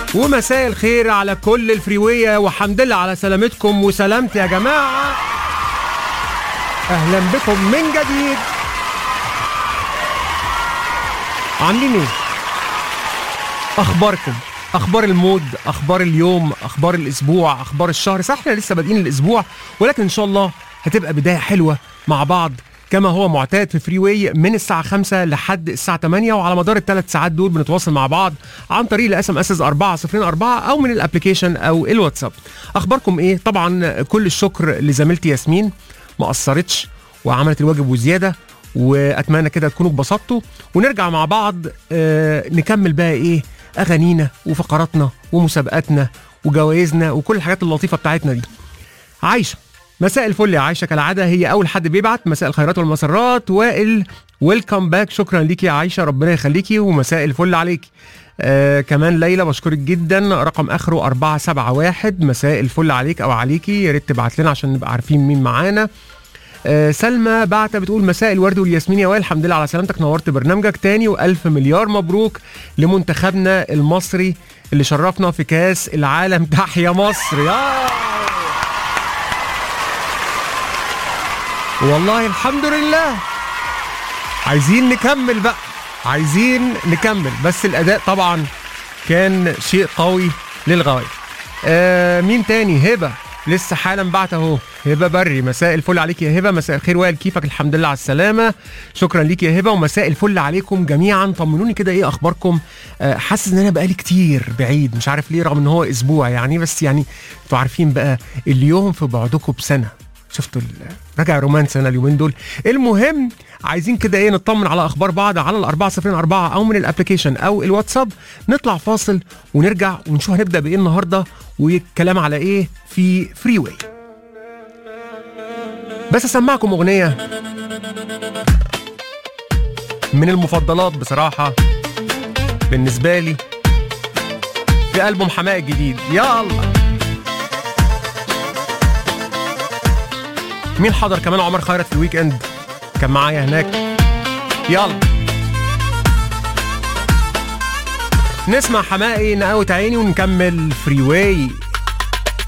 ومساء الخير على كل الفريوية وحمد لله على سلامتكم وسلامتي يا جماعة أهلا بكم من جديد عاملين ايه؟ أخباركم أخبار المود أخبار اليوم أخبار الأسبوع أخبار الشهر صح احنا لسه بادئين الأسبوع ولكن إن شاء الله هتبقى بداية حلوة مع بعض كما هو معتاد في فري واي من الساعة 5 لحد الساعة 8 وعلى مدار الثلاث ساعات دول بنتواصل مع بعض عن طريق الاس ام اس 404 او من الابلكيشن او الواتساب. اخباركم ايه؟ طبعا كل الشكر لزميلتي ياسمين ما قصرتش وعملت الواجب وزياده واتمنى كده تكونوا اتبسطتوا ونرجع مع بعض آه نكمل بقى ايه اغانينا وفقراتنا ومسابقاتنا وجوائزنا وكل الحاجات اللطيفه بتاعتنا دي. عايشه مساء الفل يا عايشه كالعاده هي اول حد بيبعت مساء الخيرات والمسرات وائل ويلكم باك شكرا ليكي يا عايشه ربنا يخليكي ومساء الفل عليكي آه كمان ليلى بشكرك جدا رقم اخره 471 مساء الفل عليك او عليكي يا ريت تبعت لنا عشان نبقى عارفين مين معانا آه سلمى بعتة بتقول مساء الورد والياسمين يا وائل الحمد لله على سلامتك نورت برنامجك تاني والف مليار مبروك لمنتخبنا المصري اللي شرفنا في كاس العالم تحيا مصر يا والله الحمد لله عايزين نكمل بقى عايزين نكمل بس الاداء طبعا كان شيء قوي للغايه آه مين تاني هبه لسه حالا بعت اهو هبه بري مساء الفل عليك يا هبه مساء الخير وائل كيفك الحمد لله على السلامه شكرا ليك يا هبه ومساء الفل عليكم جميعا طمنوني كده ايه اخباركم آه حاسس ان انا بقالي كتير بعيد مش عارف ليه رغم ان هو اسبوع يعني بس يعني انتوا عارفين بقى اليوم في بعدكم بسنه شفتوا رجع رومانس انا اليومين دول المهم عايزين كده ايه نطمن على اخبار بعض على ال 404 او من الابلكيشن او الواتساب نطلع فاصل ونرجع ونشوف هنبدا بايه النهارده والكلام على ايه في فري واي بس اسمعكم اغنيه من المفضلات بصراحه بالنسبه لي في البوم حماقي الجديد يا الله مين حضر كمان عمر خيرت في الويك اند كان معايا هناك يلا نسمع حماقي نقاوة عيني ونكمل فري واي